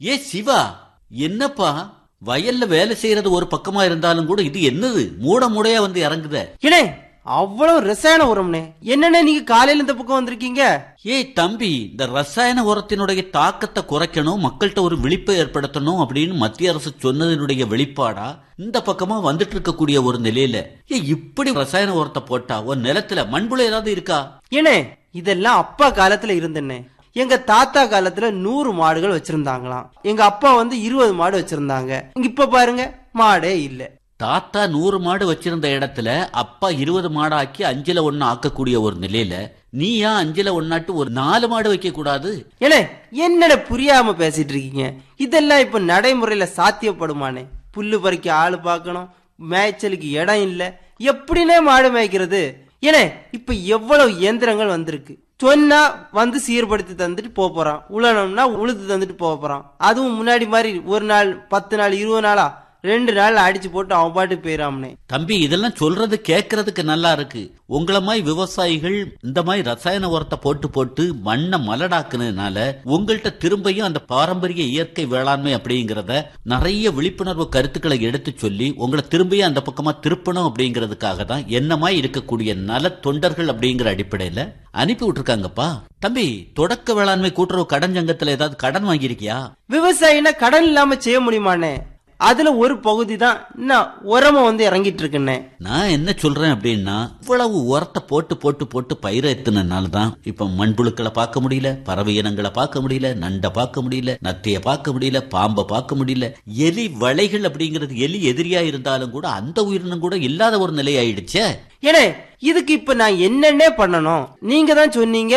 ஏ சிவா என்னப்பா வயல்ல வேலை செய்யறது ஒரு பக்கமா இருந்தாலும் கூட இது என்னது மூட மூடையா வந்து இறங்குத இணே அவ்வளவு ரசாயன உரம்னே என்னண்ணே நீங்க காலையில இந்த பக்கம் வந்திருக்கீங்க ஏய் தம்பி இந்த ரசாயன உரத்தினுடைய தாக்கத்தை குறைக்கணும் மக்கள்கிட்ட ஒரு விழிப்பை ஏற்படுத்தணும் அப்படின்னு மத்திய அரசு சொன்னதனுடைய வெளிப்பாடா இந்த பக்கமா வந்துட்டு இருக்கக்கூடிய ஒரு நிலையில ஏ இப்படி ரசாயன உரத்தை போட்டா உன் நிலத்துல மண்புழு ஏதாவது இருக்கா ஏனே இதெல்லாம் அப்பா காலத்துல இருந்தண்ணே எங்க தாத்தா காலத்துல நூறு மாடுகள் வச்சிருந்தாங்களாம் எங்க அப்பா வந்து இருபது மாடு வச்சிருந்தாங்க இங்க இப்ப பாருங்க மாடே இல்ல தாத்தா நூறு மாடு வச்சிருந்த இடத்துல அப்பா இருபது மாடு ஆக்கி அஞ்சுல ஒன்னு ஆக்கக்கூடிய ஒரு நிலையில நீ ஏன் அஞ்சுல ஒன்னாட்டு ஒரு நாலு மாடு வைக்க கூடாது ஏனே என்னட புரியாம பேசிட்டு இருக்கீங்க இதெல்லாம் இப்ப நடைமுறையில சாத்தியப்படுமானே புல்லு பறிக்க ஆளு பார்க்கணும் மேய்ச்சலுக்கு இடம் இல்ல எப்படினே மாடு மேய்க்கிறது ஏனே இப்ப எவ்வளவு இயந்திரங்கள் வந்திருக்கு சொன்னா வந்து சீர்படுத்தி தந்துட்டு போக போறான் உழணும்னா உழுது தந்துட்டு போக போறான் அதுவும் முன்னாடி மாதிரி ஒரு நாள் பத்து நாள் இருபது நாளா ரெண்டு நாள் அடிச்சு போட்டு அவன் பாட்டு போயிடாமனே தம்பி இதெல்லாம் சொல்றது கேட்கறதுக்கு நல்லா இருக்கு உங்கள மாதிரி விவசாயிகள் இந்த மாதிரி ரசாயன உரத்தை போட்டு போட்டு மண்ணை மலடாக்குனதுனால உங்கள்கிட்ட திரும்பியும் அந்த பாரம்பரிய இயற்கை வேளாண்மை அப்படிங்கறத நிறைய விழிப்புணர்வு கருத்துக்களை எடுத்து சொல்லி உங்களை திரும்பியும் அந்த பக்கமா திருப்பணும் அப்படிங்கிறதுக்காக தான் என்ன மாதிரி இருக்கக்கூடிய நல தொண்டர்கள் அப்படிங்கிற அடிப்படையில அனுப்பி விட்டுருக்காங்கப்பா தம்பி தொடக்க வேளாண்மை கூட்டுறவு கடன் சங்கத்துல ஏதாவது கடன் வாங்கியிருக்கியா விவசாயினா கடன் இல்லாம செய்ய முடியுமானே அதுல ஒரு பகுதி தான் இன்னும் உரமா வந்து இறங்கிட்டு இருக்குண்ணே நான் என்ன சொல்றேன் அப்படின்னா இவ்வளவு உரத்தை போட்டு போட்டு போட்டு பயிரை எத்துனனால தான் இப்ப மண்புழுக்களை பார்க்க முடியல பறவை இனங்களை பார்க்க முடியல நண்டை பார்க்க முடியல நத்தைய பார்க்க முடியல பாம்பை பார்க்க முடியல எலி வளைகள் அப்படிங்கிறது எலி எதிரியா இருந்தாலும் கூட அந்த உயிரினம் கூட இல்லாத ஒரு நிலை ஆயிடுச்சே ஏனே இதுக்கு இப்ப நான் என்னென்ன பண்ணணும் நீங்க தான் சொன்னீங்க